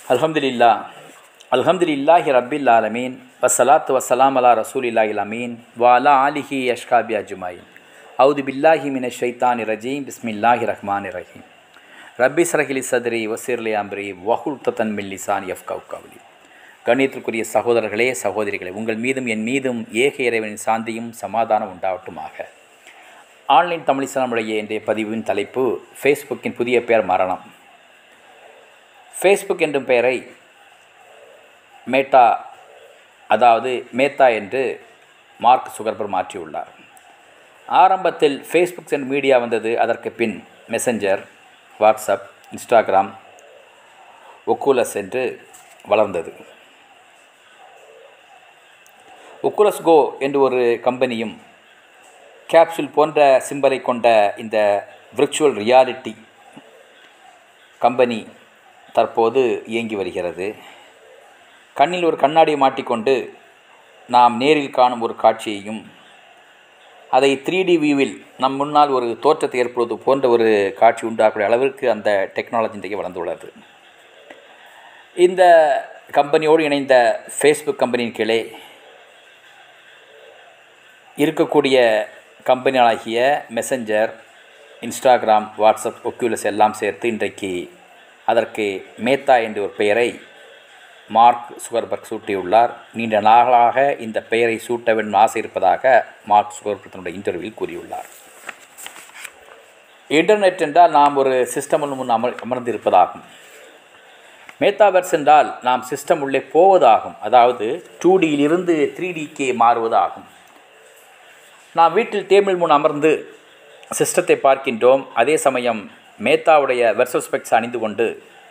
அல்ஹம்துலில்லா அல்ஹம்துலில்லாஹி ரப்பில் ஆலமீன் வசலாத்து வசலாம் அலா ரசூலில்லாஹில் அமீன் வாலா ஆலிஹி யஷ்காபி அஜுமாயின் அவுது பில்லாஹி மின ஷைத்தானி ரஜீம் பிஸ்மில்லாஹி ரஹ்மான் ரஹீம் ரப்பி சரஹிலி சதுரி வசீர்லி அம்ரி வஹுல் தத்தன் மில்லிசான் எஃப் கவுகவுலி கண்ணியத்திற்குரிய சகோதரர்களே சகோதரிகளே உங்கள் மீதும் என் மீதும் ஏக இறைவனின் சாந்தியும் சமாதானம் உண்டாகட்டுமாக ஆன்லைன் தமிழிசனமுடைய இன்றைய பதிவின் தலைப்பு ஃபேஸ்புக்கின் புதிய பெயர் மரணம் ஃபேஸ்புக் என்னும் பெயரை மேட்டா அதாவது மேத்தா என்று மார்க் சுகர்பர் மாற்றியுள்ளார் ஆரம்பத்தில் ஃபேஸ்புக் என்ற மீடியா வந்தது அதற்கு பின் மெசஞ்சர் வாட்ஸ்அப் இன்ஸ்டாகிராம் ஒக்கூலஸ் என்று வளர்ந்தது ஒக்குலஸ் கோ என்று ஒரு கம்பெனியும் கேப்சூல் போன்ற சிம்பலை கொண்ட இந்த விர்ச்சுவல் ரியாலிட்டி கம்பெனி தற்போது இயங்கி வருகிறது கண்ணில் ஒரு கண்ணாடியை மாட்டிக்கொண்டு நாம் நேரில் காணும் ஒரு காட்சியையும் அதை த்ரீ டி வியூவில் நம் முன்னால் ஒரு தோற்றத்தை ஏற்படுவது போன்ற ஒரு காட்சி உண்டாக்கூடிய அளவிற்கு அந்த டெக்னாலஜி இன்றைக்கு வளர்ந்துள்ளது இந்த கம்பெனியோடு இணைந்த ஃபேஸ்புக் கம்பெனியின் கீழே இருக்கக்கூடிய கம்பெனிகளாகிய மெசஞ்சர் இன்ஸ்டாகிராம் வாட்ஸ்அப் ஒக்யூலஸ் எல்லாம் சேர்த்து இன்றைக்கு அதற்கு மேத்தா என்ற ஒரு பெயரை மார்க் சுகர்பர்க் சூட்டியுள்ளார் நீண்ட நாளாக இந்த பெயரை சூட்ட வேண்டும் ஆசை இருப்பதாக மார்க் சுகர்பர்க் தன்னுடைய இன்டர்வியூவில் கூறியுள்ளார் இன்டர்நெட் என்றால் நாம் ஒரு சிஸ்டம் முன் அமர் அமர்ந்து இருப்பதாகும் மேத்தாவர்ஸ் என்றால் நாம் சிஸ்டம் உள்ளே போவதாகும் அதாவது டூ டியிலிருந்து த்ரீ டிக்கு மாறுவதாகும் நாம் வீட்டில் டேபிள் முன் அமர்ந்து சிஸ்டத்தை பார்க்கின்றோம் அதே சமயம் மேத்தாவுடைய வெர்சல் ஸ்பெக்ஸ் அணிந்து கொண்டு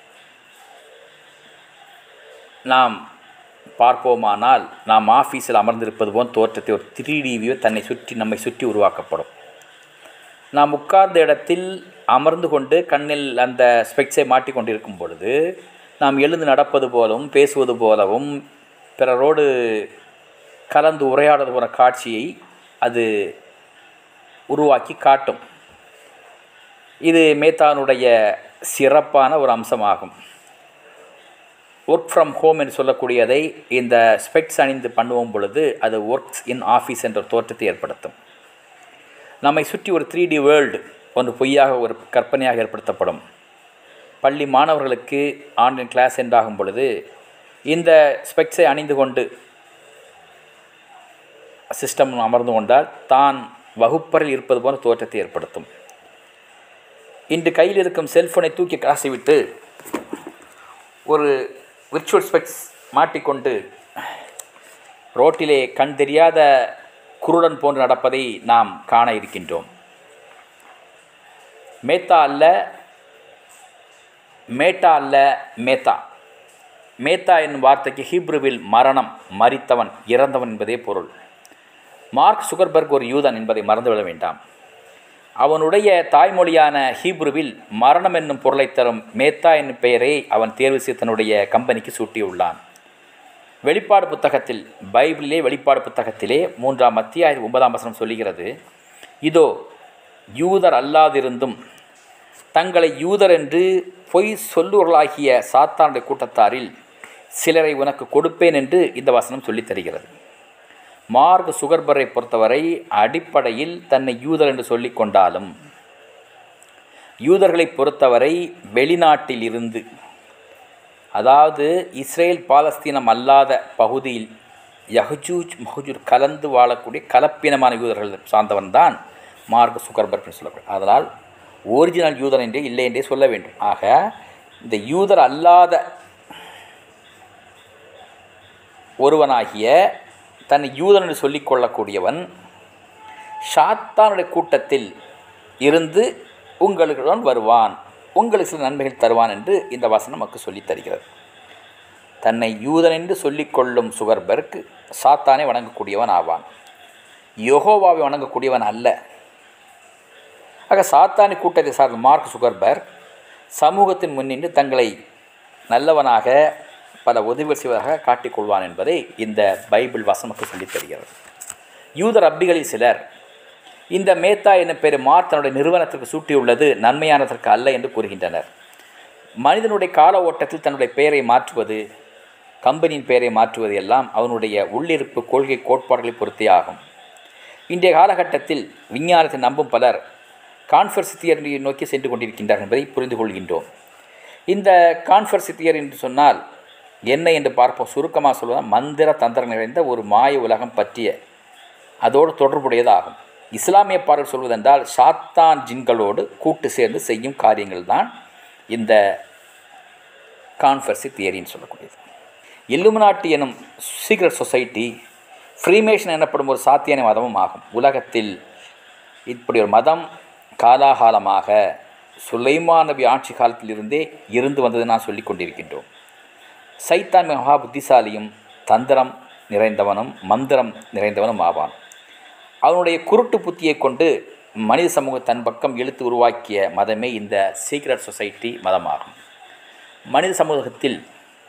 நாம் பார்ப்போமானால் நாம் ஆஃபீஸில் அமர்ந்திருப்பது போல் தோற்றத்தை ஒரு த்ரீ டி வியூ தன்னை சுற்றி நம்மை சுற்றி உருவாக்கப்படும் நாம் உட்கார்ந்த இடத்தில் அமர்ந்து கொண்டு கண்ணில் அந்த ஸ்பெக்ஸை மாட்டிக்கொண்டிருக்கும் பொழுது நாம் எழுந்து நடப்பது போலவும் பேசுவது போலவும் பிறரோடு கலந்து உரையாடுவது போன்ற காட்சியை அது உருவாக்கி காட்டும் இது மேத்தானுடைய சிறப்பான ஒரு அம்சமாகும் ஒர்க் ஃப்ரம் ஹோம் என்று சொல்லக்கூடியதை இந்த ஸ்பெக்ஸ் அணிந்து பண்ணுவோம் பொழுது அது ஒர்க்ஸ் இன் ஆஃபீஸ் என்ற தோற்றத்தை ஏற்படுத்தும் நம்மை சுற்றி ஒரு த்ரீ டி வேர்ல்டு ஒன்று பொய்யாக ஒரு கற்பனையாக ஏற்படுத்தப்படும் பள்ளி மாணவர்களுக்கு ஆன்லைன் கிளாஸ் என்றாகும் பொழுது இந்த ஸ்பெக்ஸை அணிந்து கொண்டு சிஸ்டம் அமர்ந்து கொண்டால் தான் வகுப்பறையில் இருப்பது போன்ற தோற்றத்தை ஏற்படுத்தும் இன்று கையில் இருக்கும் செல்ஃபோனை தூக்கி காசிவிட்டு ஒரு விர்ச்சுவல் ஸ்பெக்ஸ் மாட்டிக்கொண்டு ரோட்டிலே கண் தெரியாத குருடன் போன்று நடப்பதை நாம் காண இருக்கின்றோம் மேத்தா அல்ல மேட்டா அல்ல மேத்தா மேத்தா என்னும் வார்த்தைக்கு ஹீப்ருவில் மரணம் மறித்தவன் இறந்தவன் என்பதே பொருள் மார்க் சுகர்பர்க் ஒரு யூதன் என்பதை மறந்துவிட வேண்டாம் அவனுடைய தாய்மொழியான ஹீப்ருவில் மரணம் என்னும் பொருளை தரும் மேத்தா என்னும் பெயரை அவன் தேர்வு செய்து தன்னுடைய கம்பெனிக்கு சூட்டியுள்ளான் வெளிப்பாடு புத்தகத்தில் பைபிளிலே வெளிப்பாடு புத்தகத்திலே மூன்றாம் அத்தியாய ஒன்பதாம் வசனம் சொல்லுகிறது இதோ யூதர் அல்லாதிருந்தும் தங்களை யூதர் என்று பொய் சொல்லுவர்களாகிய சாத்தானுடைய கூட்டத்தாரில் சிலரை உனக்கு கொடுப்பேன் என்று இந்த வசனம் சொல்லித் தருகிறது மார்க் சுகர்பரை பொறுத்தவரை அடிப்படையில் தன்னை யூதர் என்று சொல்லி கொண்டாலும் யூதர்களை பொறுத்தவரை வெளிநாட்டில் இருந்து அதாவது இஸ்ரேல் பாலஸ்தீனம் அல்லாத பகுதியில் யஹஜூஜ் மஹஜூர் கலந்து வாழக்கூடிய கலப்பினமான யூதர்கள் சார்ந்தவன் தான் மார்க் சுகர்பர்க் சொல்லப்படும் அதனால் ஒரிஜினல் யூதர் என்றே இல்லை என்றே சொல்ல வேண்டும் ஆக இந்த யூதர் அல்லாத ஒருவனாகிய தன்னை யூதன் என்று சொல்லிக்கொள்ளக்கூடியவன் ஷாத்தானுடைய கூட்டத்தில் இருந்து உங்களுடன் வருவான் உங்களுக்கு சில நன்மைகள் தருவான் என்று இந்த வசனம் நமக்கு சொல்லித் தருகிறது தன்னை யூதன் என்று சொல்லிக்கொள்ளும் சுகர்பர்க் சாத்தானை வணங்கக்கூடியவன் ஆவான் யொகோவாவை வணங்கக்கூடியவன் அல்ல ஆக சாத்தானி கூட்டத்தை சார்ந்த மார்க் சுகர்பர்க் சமூகத்தின் முன்னின்று தங்களை நல்லவனாக பல உதவிகள் செய்வதாக காட்டிக்கொள்வான் என்பதை இந்த பைபிள் வசனக்கு சொல்லித் தருகிறது யூதர் அப்பிகளில் சிலர் இந்த மேத்தா என்னும் பெயர் மார்க் தன்னுடைய நிறுவனத்திற்கு சூட்டியுள்ளது நன்மையானதற்கு அல்ல என்று கூறுகின்றனர் மனிதனுடைய கால ஓட்டத்தில் தன்னுடைய பெயரை மாற்றுவது கம்பெனியின் பெயரை மாற்றுவது எல்லாம் அவனுடைய உள்ளிருப்பு கொள்கை கோட்பாடுகளை பொறுத்தே ஆகும் இன்றைய காலகட்டத்தில் விஞ்ஞானத்தை நம்பும் பலர் கான்ஃபர்ஸ் தியரியை நோக்கி சென்று கொண்டிருக்கின்றார் என்பதை புரிந்து கொள்கின்றோம் இந்த கான்ஃபர்ஸ் தியர் என்று சொன்னால் என்ன என்று பார்ப்போம் சுருக்கமாக சொல்வதால் மந்திர தந்திரம் நிறைந்த ஒரு மாய உலகம் பற்றிய அதோடு தொடர்புடையதாகும் இஸ்லாமிய பாடல் சொல்வதென்றால் சாத்தான் ஜின்களோடு கூட்டு சேர்ந்து செய்யும் காரியங்கள் தான் இந்த கான்ஃபர்சி தியரின்னு சொல்லக்கூடியது இல்லுமினாட்டி எனும் சீக்ரெட் சொசைட்டி ஃப்ரீமேஷன் எனப்படும் ஒரு சாத்தியான மதமும் ஆகும் உலகத்தில் இப்படி ஒரு மதம் காலாகாலமாக சுலைமான் நபி ஆட்சி காலத்திலிருந்தே இருந்து வந்தது நான் சொல்லி கொண்டிருக்கின்றோம் சைத்தான் மகா புத்திசாலியும் தந்திரம் நிறைந்தவனும் மந்திரம் நிறைந்தவனும் ஆவான் அவனுடைய குருட்டு புத்தியை கொண்டு மனித சமூகம் தன் பக்கம் இழுத்து உருவாக்கிய மதமே இந்த சீக்ரெட் சொசைட்டி மதமாகும் மனித சமூகத்தில்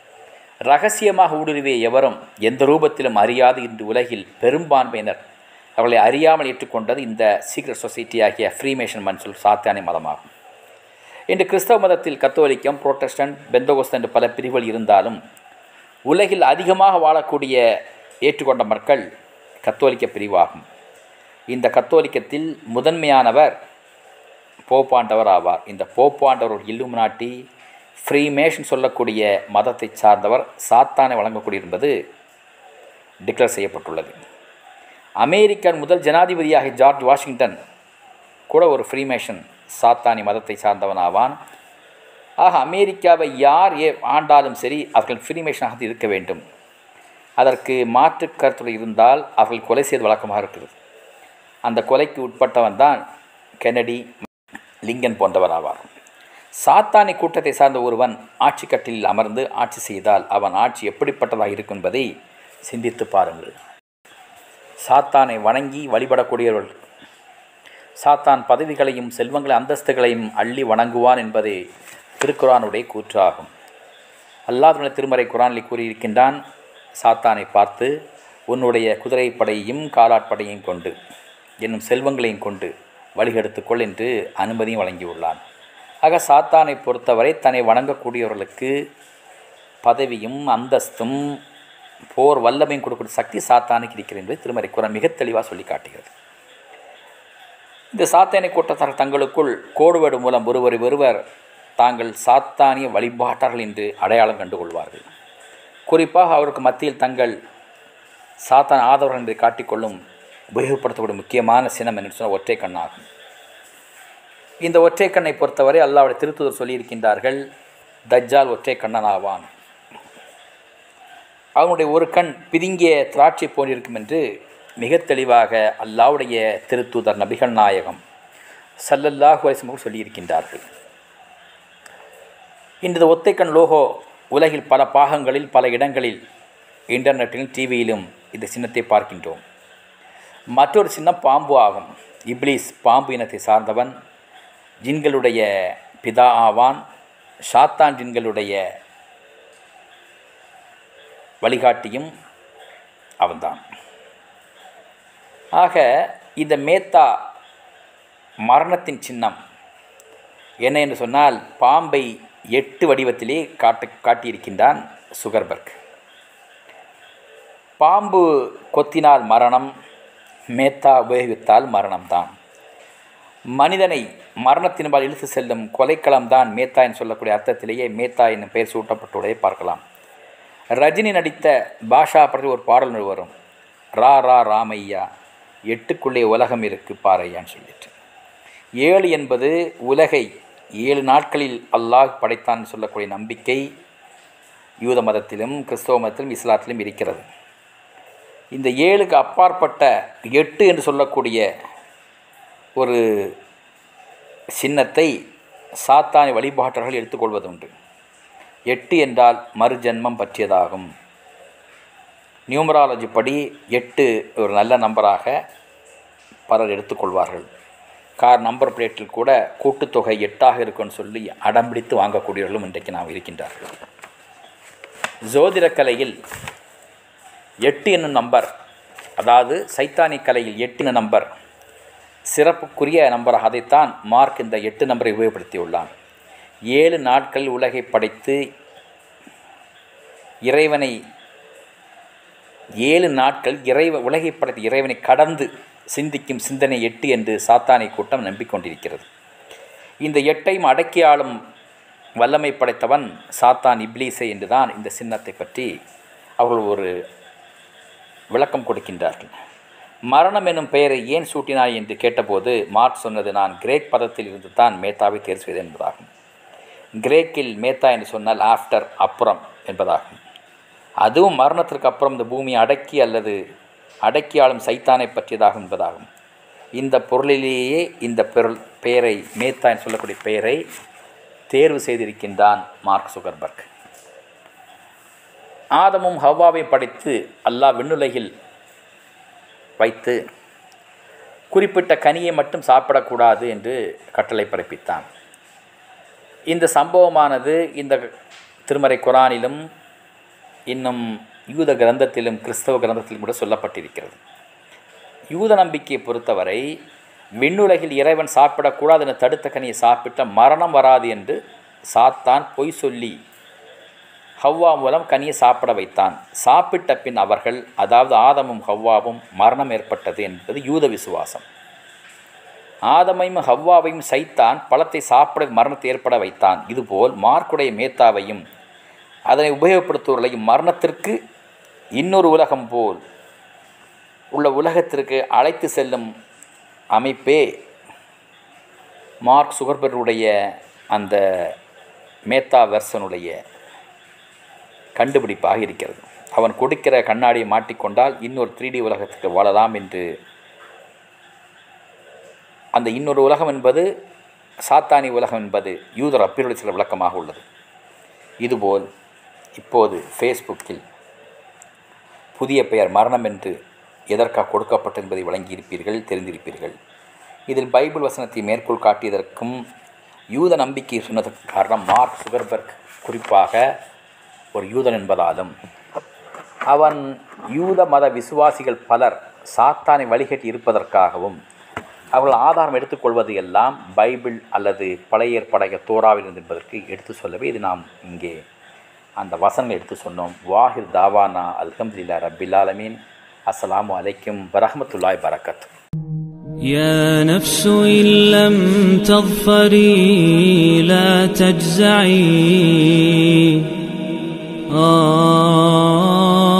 ரகசியமாக ஊடுருவிய எவரும் எந்த ரூபத்திலும் அறியாது இன்று உலகில் பெரும்பான்மையினர் அவர்களை அறியாமல் ஏற்றுக்கொண்டது இந்த சீக்ரெட் சொசைட்டி ஆகிய ஃப்ரீமேஷன் மன்சூல் சாத்தானி மதமாகும் இன்று கிறிஸ்தவ மதத்தில் கத்தோலிக்கம் புரோட்டஸ்டன்ட் பெந்தகோஸ்த் என்று பல பிரிவுகள் இருந்தாலும் உலகில் அதிகமாக வாழக்கூடிய ஏற்றுக்கொண்ட மக்கள் கத்தோலிக்க பிரிவாகும் இந்த கத்தோலிக்கத்தில் முதன்மையானவர் போப்பாண்டவர் ஆவார் இந்த போப்பாண்டவர் ஒரு இல்லுமினாட்டி ஃப்ரீமேஷன் சொல்லக்கூடிய மதத்தை சார்ந்தவர் சாத்தானை வழங்கக்கூடிய என்பது டிக்ளேர் செய்யப்பட்டுள்ளது அமெரிக்கன் முதல் ஜனாதிபதியாக ஜார்ஜ் வாஷிங்டன் கூட ஒரு ஃப்ரீமேஷன் சாத்தானி மதத்தை சார்ந்தவன் ஆவான் ஆக அமெரிக்காவை யார் ஏ ஆண்டாலும் சரி அவர்கள் ஃப்ரீமேஷனாக இருக்க வேண்டும் அதற்கு மாற்று கருத்துடன் இருந்தால் அவர்கள் கொலை செய்து வழக்கமாக இருக்கிறது அந்த கொலைக்கு உட்பட்டவன் தான் கெனடி லிங்கன் போன்றவர் ஆவார் சாத்தானி கூட்டத்தை சார்ந்த ஒருவன் ஆட்சி கட்டிலில் அமர்ந்து ஆட்சி செய்தால் அவன் ஆட்சி எப்படிப்பட்டதாக இருக்கும் என்பதை சிந்தித்து பாருங்கள் சாத்தானை வணங்கி வழிபடக்கூடியவர்கள் சாத்தான் பதவிகளையும் செல்வங்களை அந்தஸ்துகளையும் அள்ளி வணங்குவான் என்பதே திருக்குரானுடைய கூற்றாகும் அல்லாஹ்வுடைய திருமறை குரானில் கூறியிருக்கின்றான் சாத்தானை பார்த்து உன்னுடைய குதிரைப்படையையும் காலாட்படையையும் கொண்டு என்னும் செல்வங்களையும் கொண்டு வழிகெடுத்துக்கொள் என்று அனுமதியும் வழங்கியுள்ளான் ஆக சாத்தானை பொறுத்தவரை தன்னை வணங்கக்கூடியவர்களுக்கு பதவியும் அந்தஸ்தும் போர் வல்லமையும் கொடுக்கக்கூடிய சக்தி சாத்தானுக்கு இருக்கிறது என்பதை திருமறை குரான் மிக தெளிவாக சொல்லி காட்டுகிறது இந்த சாத்தானிய கூட்டத்தார் தங்களுக்குள் கோடுவேடு மூலம் ஒருவரை ஒருவர் தாங்கள் சாத்தானிய வழிபாட்டார்கள் என்று அடையாளம் கண்டுகொள்வார்கள் குறிப்பாக அவருக்கு மத்தியில் தங்கள் சாத்தான் ஆதரவு என்று காட்டிக்கொள்ளும் உபயோகப்படுத்தக்கூடிய முக்கியமான சினம் என்று சொன்ன ஒற்றை கண்ணாகும் இந்த ஒற்றை கண்ணை பொறுத்தவரை அல்லாவுடைய திருத்துதர் சொல்லியிருக்கின்றார்கள் தஜ்ஜால் ஒற்றை கண்ணன் ஆவான் அவனுடைய ஒரு கண் பிதுங்கிய திராட்சை போன்றிருக்கும் என்று மிக தெளிவாக அல்லாவுடைய திருத்தூதர் நபிகள் நாயகம் சல்லல்லாஹு அலிஸ்மர்கள் சொல்லியிருக்கின்றார்கள் இன்று ஒத்தைக்கண் லோகோ உலகில் பல பாகங்களில் பல இடங்களில் இன்டர்நெட்டிலும் டிவியிலும் இந்த சின்னத்தை பார்க்கின்றோம் மற்றொரு சின்னம் பாம்பு ஆகும் இப்லீஸ் பாம்பு இனத்தை சார்ந்தவன் ஜின்களுடைய பிதா ஆவான் ஷாத்தான் ஜின்களுடைய வழிகாட்டியும் அவன்தான் ஆக இந்த மேத்தா மரணத்தின் சின்னம் என்ன என்று சொன்னால் பாம்பை எட்டு வடிவத்திலே காட்டு காட்டியிருக்கின்றான் சுகர்பர்க் பாம்பு கொத்தினால் மரணம் மேத்தா உபயோகித்தால் மரணம்தான் மனிதனை மரணத்தின்பால் இழுத்து செல்லும் கொலைக்களம்தான் மேத்தா என்று சொல்லக்கூடிய அர்த்தத்திலேயே மேத்தா என்னும் பெயர் சூட்டப்பட்டுள்ளதை பார்க்கலாம் ரஜினி நடித்த பாஷா பற்றி ஒரு பாடல் வரும் ரா ரா ராமையா எட்டுக்குள்ளே உலகம் இருக்கு பாறையான்னு சொல்லிட்டு ஏழு என்பது உலகை ஏழு நாட்களில் அல்லாஹ் படைத்தான் சொல்லக்கூடிய நம்பிக்கை யூத மதத்திலும் கிறிஸ்தவ மதத்திலும் இஸ்லாத்திலும் இருக்கிறது இந்த ஏழுக்கு அப்பாற்பட்ட எட்டு என்று சொல்லக்கூடிய ஒரு சின்னத்தை சாத்தானி வழிபாட்டர்கள் எடுத்துக்கொள்வதுண்டு எட்டு என்றால் மறுஜென்மம் பற்றியதாகும் நியூமராலஜி படி எட்டு ஒரு நல்ல நம்பராக பலர் எடுத்துக்கொள்வார்கள் கார் நம்பர் பிளேட்டில் கூட கூட்டுத்தொகை எட்டாக இருக்குன்னு சொல்லி அடம்பிடித்து வாங்கக்கூடியவர்களும் இன்றைக்கு நாம் இருக்கின்றார்கள் ஜோதிட கலையில் எட்டு என்னும் நம்பர் அதாவது சைத்தானி கலையில் எட்டு என்னும் நம்பர் சிறப்புக்குரிய நம்பராக அதைத்தான் மார்க் இந்த எட்டு நம்பரை உபயோகப்படுத்தியுள்ளான் ஏழு நாட்கள் உலகை படைத்து இறைவனை ஏழு நாட்கள் இறைவ உலகை படைத்த இறைவனை கடந்து சிந்திக்கும் சிந்தனை எட்டு என்று சாத்தானை கூட்டம் நம்பிக்கொண்டிருக்கிறது இந்த எட்டையும் அடக்கி ஆளும் வல்லமை படைத்தவன் சாத்தான் இப்லீஸை என்றுதான் இந்த சின்னத்தை பற்றி அவர்கள் ஒரு விளக்கம் கொடுக்கின்றார்கள் மரணம் என்னும் பெயரை ஏன் சூட்டினாய் என்று கேட்டபோது மார்க் சொன்னது நான் கிரேக் பதத்தில் இருந்து தான் மேத்தாவை தேர்வு செய்தேன் என்பதாகும் கிரேக்கில் மேத்தா என்று சொன்னால் ஆஃப்டர் அப்புறம் என்பதாகும் அதுவும் மரணத்திற்கு அப்புறம் இந்த பூமியை அடக்கி அல்லது அடக்கி ஆளும் சைத்தானை பற்றியதாகும் என்பதாகும் இந்த பொருளிலேயே இந்த பொருள் பெயரை மேத்தா என்று சொல்லக்கூடிய பெயரை தேர்வு செய்திருக்கின்றான் மார்க் சுகர்பர்க் ஆதமும் ஹவ்வாவையும் படைத்து அல்லாஹ் விண்ணுலகில் வைத்து குறிப்பிட்ட கனியை மட்டும் சாப்பிடக்கூடாது என்று கட்டளை பிறப்பித்தான் இந்த சம்பவமானது இந்த திருமறை குரானிலும் இன்னும் யூத கிரந்தத்திலும் கிறிஸ்தவ கிரந்தத்திலும் கூட சொல்லப்பட்டிருக்கிறது யூத நம்பிக்கையை பொறுத்தவரை விண்ணுலகில் இறைவன் சாப்பிடக்கூடாது என தடுத்த கனியை சாப்பிட்ட மரணம் வராது என்று சாத்தான் பொய் சொல்லி ஹவ்வா மூலம் கனியை சாப்பிட வைத்தான் சாப்பிட்ட பின் அவர்கள் அதாவது ஆதமும் ஹவ்வாவும் மரணம் ஏற்பட்டது என்பது யூத விசுவாசம் ஆதமையும் ஹவ்வாவையும் சைத்தான் பழத்தை சாப்பிட மரணத்தை ஏற்பட வைத்தான் இதுபோல் மார்க்குடைய மேத்தாவையும் அதனை உபயோகப்படுத்துவர்களையும் மரணத்திற்கு இன்னொரு உலகம் போல் உள்ள உலகத்திற்கு அழைத்து செல்லும் அமைப்பே மார்க் சுகர்பருடைய அந்த மேத்தா வெர்சனுடைய கண்டுபிடிப்பாக இருக்கிறது அவன் கொடுக்கிற கண்ணாடியை மாட்டிக்கொண்டால் இன்னொரு த்ரீ டி உலகத்துக்கு வாழலாம் என்று அந்த இன்னொரு உலகம் என்பது சாத்தானி உலகம் என்பது யூதர் அப்பினுடைய சில விளக்கமாக உள்ளது இதுபோல் இப்போது ஃபேஸ்புக்கில் புதிய பெயர் மரணம் என்று எதற்காக கொடுக்கப்பட்டது என்பதை வழங்கியிருப்பீர்கள் தெரிந்திருப்பீர்கள் இதில் பைபிள் வசனத்தை மேற்கோள் காட்டியதற்கும் யூத நம்பிக்கை சொன்னதற்கு காரணம் மார்க் சுகர்பர்க் குறிப்பாக ஒரு யூதன் என்பதாலும் அவன் யூத மத விசுவாசிகள் பலர் சாத்தானை வழிகட்டி இருப்பதற்காகவும் அவர்கள் ஆதாரம் எடுத்துக்கொள்வது எல்லாம் பைபிள் அல்லது பழைய ஏற்படைய தோராவில் இருந்து என்பதற்கு எடுத்து சொல்லவே இது நாம் இங்கே அந்த வசனங்களை எடுத்து சொன்னோம் வாஹிர் தாவானா அல்ஹம்துலில்லா ரப்பில் ஆலமீன் அஸ்ஸலாமு அலைக்கும் வரஹமத்துல்லாய் பரக்கத் يا نفس إن لم تظفري لا تجزعي آه